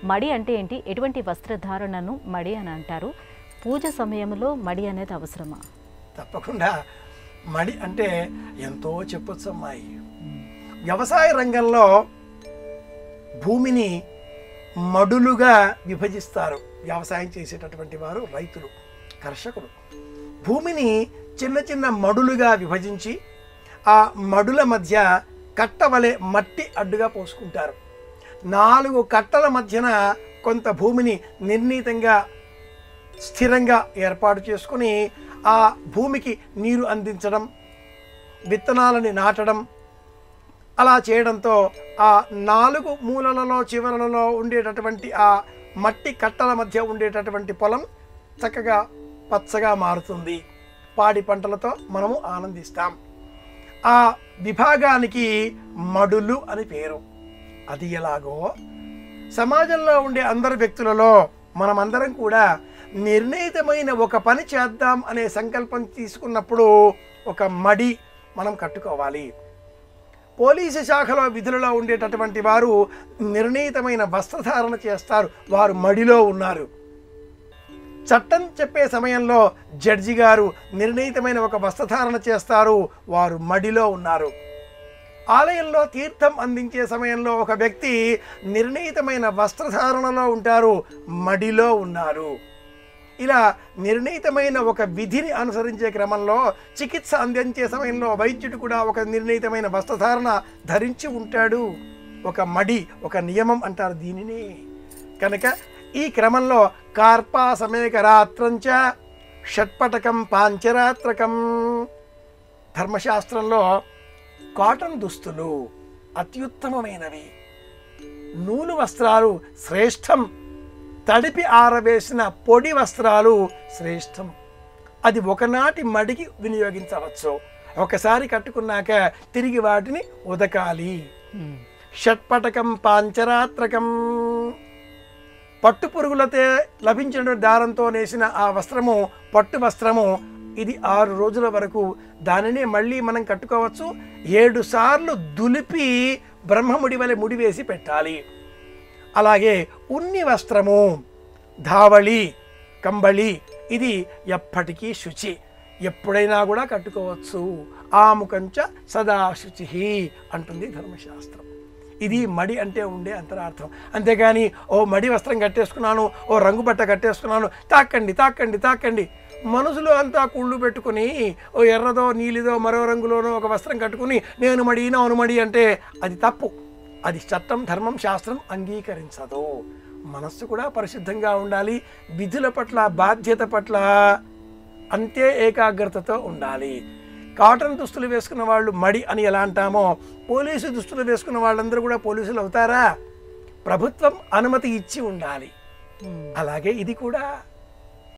మడి అంటే ఏంటి ఎటువంటి వస్త్రధారణను మడి అని అంటారు పూజ సమయంలో మడి అనేది అవసరమా తప్పకుండా మడి అంటే ఎంతో చెప్పొచ్చు అమ్మాయి వ్యవసాయ రంగంలో భూమిని మడులుగా విభజిస్తారు వ్యవసాయం చేసేటటువంటి వారు రైతులు కర్షకులు భూమిని చిన్న చిన్న మడులుగా విభజించి ఆ మడుల మధ్య కట్టవలే మట్టి అడ్డుగా పోసుకుంటారు నాలుగు కట్టల మధ్యన కొంత భూమిని నిర్ణీతంగా స్థిరంగా ఏర్పాటు చేసుకుని ఆ భూమికి నీరు అందించడం విత్తనాలని నాటడం అలా చేయడంతో ఆ నాలుగు మూలలలో చివరలలో ఉండేటటువంటి ఆ మట్టి కట్టల మధ్య ఉండేటటువంటి పొలం చక్కగా పచ్చగా మారుతుంది పాడి పంటలతో మనము ఆనందిస్తాం ఆ విభాగానికి మడులు అని పేరు అది ఎలాగో సమాజంలో ఉండే అందరు వ్యక్తులలో మనమందరం కూడా నిర్ణీతమైన ఒక పని చేద్దాం అనే సంకల్పం తీసుకున్నప్పుడు ఒక మడి మనం కట్టుకోవాలి పోలీసు శాఖలో విధులలో ఉండేటటువంటి వారు నిర్ణీతమైన వస్త్రధారణ చేస్తారు వారు మడిలో ఉన్నారు చట్టం చెప్పే సమయంలో జడ్జి గారు నిర్ణీతమైన ఒక వస్త్రధారణ చేస్తారు వారు మడిలో ఉన్నారు ఆలయంలో తీర్థం అందించే సమయంలో ఒక వ్యక్తి నిర్ణీతమైన వస్త్రధారణలో ఉంటారు మడిలో ఉన్నారు ఇలా నిర్ణీతమైన ఒక విధిని అనుసరించే క్రమంలో చికిత్స అందించే సమయంలో వైద్యుడు కూడా ఒక నిర్ణీతమైన వస్త్రధారణ ధరించి ఉంటాడు ఒక మడి ఒక నియమం అంటారు దీనిని కనుక ఈ క్రమంలో కార్పా సమేక రాత్రంచ షట్పటకం పాంచరాత్రకం ధర్మశాస్త్రంలో కాటన్ దుస్తులు అత్యుత్తమమైనవి నూలు వస్త్రాలు శ్రేష్టం తడిపి ఆరవేసిన పొడి వస్త్రాలు శ్రేష్టం అది ఒకనాటి మడికి వినియోగించవచ్చు ఒకసారి కట్టుకున్నాక తిరిగి వాటిని ఉదకాలి షట్పటకం పాంచరాత్రకం పట్టు పురుగులతో లభించిన దారంతో నేసిన ఆ వస్త్రము పట్టు వస్త్రము ఇది ఆరు రోజుల వరకు దానినే మళ్ళీ మనం కట్టుకోవచ్చు ఏడు సార్లు దులిపి బ్రహ్మముడి వలె ముడివేసి పెట్టాలి అలాగే ఉన్ని వస్త్రము ధావళి కంబళి ఇది ఎప్పటికీ శుచి ఎప్పుడైనా కూడా కట్టుకోవచ్చు ఆముకంచ సదా శుచి అంటుంది ధర్మశాస్త్రం ఇది మడి అంటే ఉండే అంతరార్థం అంతేగాని ఓ మడి వస్త్రం కట్టేసుకున్నాను ఓ రంగు బట్ట కట్టేసుకున్నాను తాకండి తాకండి తాకండి మనసులో అంతా కుళ్ళు పెట్టుకుని ఓ ఎర్రదో నీలిదో మరో రంగులోనో ఒక వస్త్రం కట్టుకుని నేను మడి నౌను మడి అంటే అది తప్పు అది చట్టం ధర్మం శాస్త్రం అంగీకరించదు మనస్సు కూడా పరిశుద్ధంగా ఉండాలి విధుల పట్ల బాధ్యత పట్ల అంతే ఏకాగ్రతతో ఉండాలి కాటన్ దుస్తులు వేసుకున్న వాళ్ళు మడి అని ఎలా అంటామో పోలీసు దుస్తులు వేసుకున్న వాళ్ళందరూ కూడా పోలీసులు అవుతారా ప్రభుత్వం అనుమతి ఇచ్చి ఉండాలి అలాగే ఇది కూడా